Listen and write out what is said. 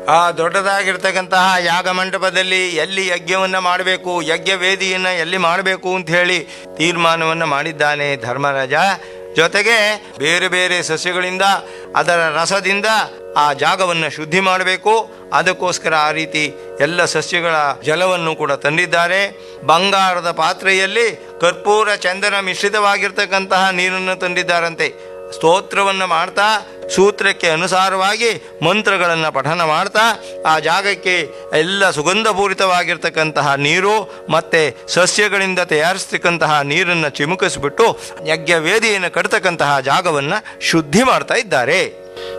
ಆ ದೊಡ್ಡದಾಗಿರ್ತಕ್ಕಂತಹ ಯಾಗ ಮಂಟಪದಲ್ಲಿ ಎಲ್ಲಿ ಯಜ್ಞವನ್ನು ಮಾಡಬೇಕು ಯಜ್ಞ ವೇದಿಯನ್ನು ಎಲ್ಲಿ ಮಾಡಬೇಕು ಅಂತ ಹೇಳಿ ತೀರ್ಮಾನವನ್ನು ಮಾಡಿದ್ದಾನೆ ಧರ್ಮರಾಜ ಜೊತೆಗೆ ಬೇರೆ ಬೇರೆ ಸಸ್ಯಗಳಿಂದ ಅದರ ರಸದಿಂದ ಆ ಜಾಗವನ್ನು ಶುದ್ಧಿ ಮಾಡಬೇಕು ಅದಕ್ಕೋಸ್ಕರ ಆ ರೀತಿ ಎಲ್ಲ ಸಸ್ಯಗಳ ಜಲವನ್ನು ಕೂಡ ತಂದಿದ್ದಾರೆ ಬಂಗಾರದ ಪಾತ್ರೆಯಲ್ಲಿ ಕರ್ಪೂರ ಚಂದನ ಮಿಶ್ರಿತವಾಗಿರ್ತಕ್ಕಂತಹ ನೀರನ್ನು ತಂದಿದ್ದಾರಂತೆ ಸ್ತೋತ್ರವನ್ನು ಮಾಡ್ತಾ ಸೂತ್ರಕ್ಕೆ ಅನುಸಾರವಾಗಿ ಮಂತ್ರಗಳನ್ನು ಪಠನ ಮಾಡ್ತಾ ಆ ಜಾಗಕ್ಕೆ ಎಲ್ಲ ಸುಗಂಧಪೂರಿತವಾಗಿರ್ತಕ್ಕಂತಹ ನೀರು ಮತ್ತು ಸಸ್ಯಗಳಿಂದ ತಯಾರಿಸ್ತಕ್ಕಂತಹ ನೀರನ್ನು ಚಿಮುಕಿಸ್ಬಿಟ್ಟು ಯಜ್ಞ ವೇದಿಯನ್ನು ಕಟ್ತಕ್ಕಂತಹ ಜಾಗವನ್ನು ಶುದ್ಧಿ ಮಾಡ್ತಾ ಇದ್ದಾರೆ